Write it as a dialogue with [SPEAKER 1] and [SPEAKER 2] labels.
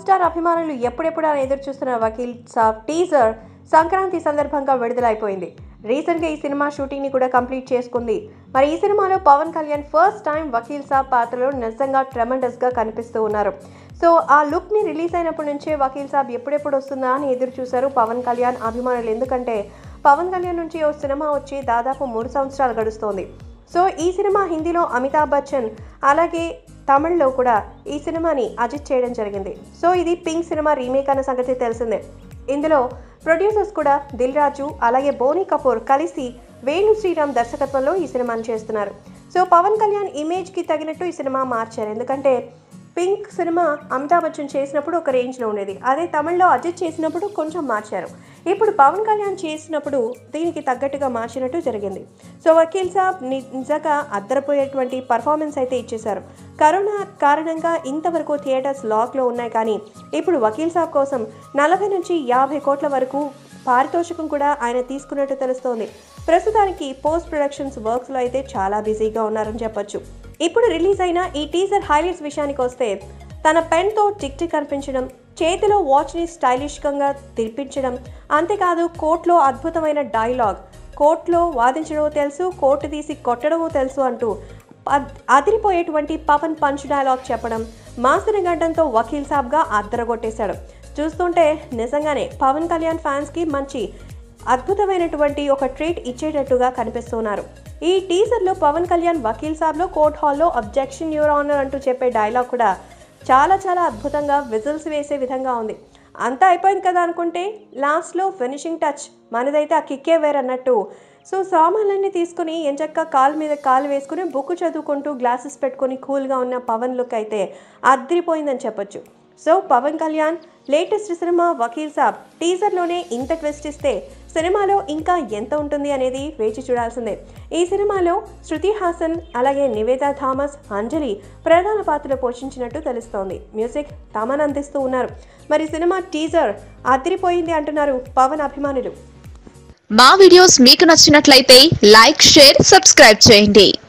[SPEAKER 1] star అభిమానులు ఎప్పుడెప్పుడు అని ఎదురు చూస్తున్న వకీల్ సాబ్ టీజర్ సంక్రాంతి సందర్భంగా విడుదలైపోయింది రీసెంట్గా ఈ సినిమా షూటింగ్ని కూడా కంప్లీట్ చేసుకుంది మరి ఈ సినిమాలో పవన్ కళ్యాణ్ ఫస్ట్ టైం వకీల్ సాబ్ పాత్రలో నిజంగా ట్రెమండస్గా కనిపిస్తూ ఉన్నారు సో ఆ లుక్ని రిలీజ్ అయినప్పటి నుంచే వకీల్ సాబ్ ఎప్పుడెప్పుడు వస్తుందా అని ఎదురు చూశారు పవన్ కళ్యాణ్ అభిమానులు ఎందుకంటే పవన్ కళ్యాణ్ నుంచి ఓ సినిమా వచ్చి దాదాపు మూడు సంవత్సరాలు గడుస్తోంది సో ఈ సినిమా హిందీలో అమితాబ్ బచ్చన్ అలాగే తమిళ్లో కూడా ఈ సినిమాని అజిత్ చేయడం జరిగింది సో ఇది పింక్ సినిమా రీమేక్ అన్న సంగతి తెలిసిందే ఇందులో ప్రొడ్యూసర్స్ కూడా దిల్ రాజు అలాగే బోనీ కపూర్ కలిసి వేణు శ్రీరామ్ దర్శకత్వంలో ఈ సినిమాని చేస్తున్నారు సో పవన్ కళ్యాణ్ ఇమేజ్కి తగినట్టు ఈ సినిమా మార్చారు ఎందుకంటే పింక్ సినిమా అమితాబ్ బచ్చన్ చేసినప్పుడు ఒక రేంజ్లో ఉండేది అదే తమిళ్లో అజిత్ చేసినప్పుడు కొంచెం మార్చారు ఇప్పుడు పవన్ కళ్యాణ్ చేసినప్పుడు దీనికి తగ్గట్టుగా మార్చినట్టు జరిగింది సో వకీల్ సాబ్ ని- నిజంగా అద్దరిపోయేటువంటి పర్ఫార్మెన్స్ అయితే ఇచ్చేశారు కరోనా కారణంగా ఇంతవరకు థియేటర్స్ లాక్లో ఉన్నాయి కానీ ఇప్పుడు వకీల్ సాబ్ కోసం నలభై నుంచి యాభై కోట్ల వరకు పారితోషికం కూడా ఆయన తీసుకున్నట్టు తెలుస్తోంది ప్రస్తుతానికి పోస్ట్ ప్రొడక్షన్స్ వర్క్స్లో అయితే చాలా బిజీగా ఉన్నారని చెప్పొచ్చు ఇప్పుడు రిలీజ్ అయిన ఈ టీజర్ హైలైట్స్ విషయానికి వస్తే తన పెన్తో టిక్ టిక్ కనిపించడం చేతిలో వాచ్ని స్టైలిష్గా తిరిపించడం అంతేకాదు కోర్టులో అద్భుతమైన డైలాగ్ కోర్టులో వాదించడమో తెలుసు కోర్టు తీసి కొట్టడమో తెలుసు అంటూ అద్- అదిరిపోయేటువంటి పవన్ పంచ్ డైలాగ్ చెప్పడం మాసిన గడ్డంతో వకీల్ సాబ్గా అద్దరగొట్టేశాడు చూస్తుంటే నిజంగానే పవన్ కళ్యాణ్ ఫ్యాన్స్కి మంచి అద్భుతమైనటువంటి ఒక ట్రీట్ ఇచ్చేటట్టుగా కనిపిస్తున్నారు ఈ టీజర్లో పవన్ కళ్యాణ్ వకీల్ సాబ్లో కోర్ట్ హాల్లో అబ్జెక్షన్ యువర్ ఆనర్ అంటూ చెప్పే డైలాగ్ కూడా చాలా చాలా అద్భుతంగా విజిల్స్ వేసే విధంగా ఉంది అంతా అయిపోయింది కదా అనుకుంటే లాస్ట్లో ఫినిషింగ్ టచ్ మనదైతే ఆ కిక్కే వేరన్నట్టు సో సామాన్లన్నీ తీసుకుని ఎంచక్క కాలు మీద కాలు వేసుకుని బుక్ చదువుకుంటూ గ్లాసెస్ పెట్టుకొని కూల్గా ఉన్న పవన్ లుక్ అయితే అద్రిపోయిందని చెప్పొచ్చు so Pawan Kalyan latest cinema Vakeel Saab టీజర్లోనే ఇంత ట్విస్ట్ ఇస్తే సినిమాలో ఇంకా ఎంత ఉంటుంది అనేది వేచి చూడాల్సిందే ఈ సినిమాలో శృతి హాసన్ అలాగే నివేదా థామస్ అంజలి ప్రధాన పాత్రలు పోషించినట్టు తెలుస్తోంది మ్యూజిక్ తమన్ అందిస్తూ ఉన్నారు మరి సినిమా టీజర్ అదిరిపోయింది అంటున్నారు పవన్ అభిమానులు
[SPEAKER 2] మా వీడియోస్ మీకు నచ్చినట్లయితే లైక్ షేర్ సబ్స్క్రైబ్ చేయండి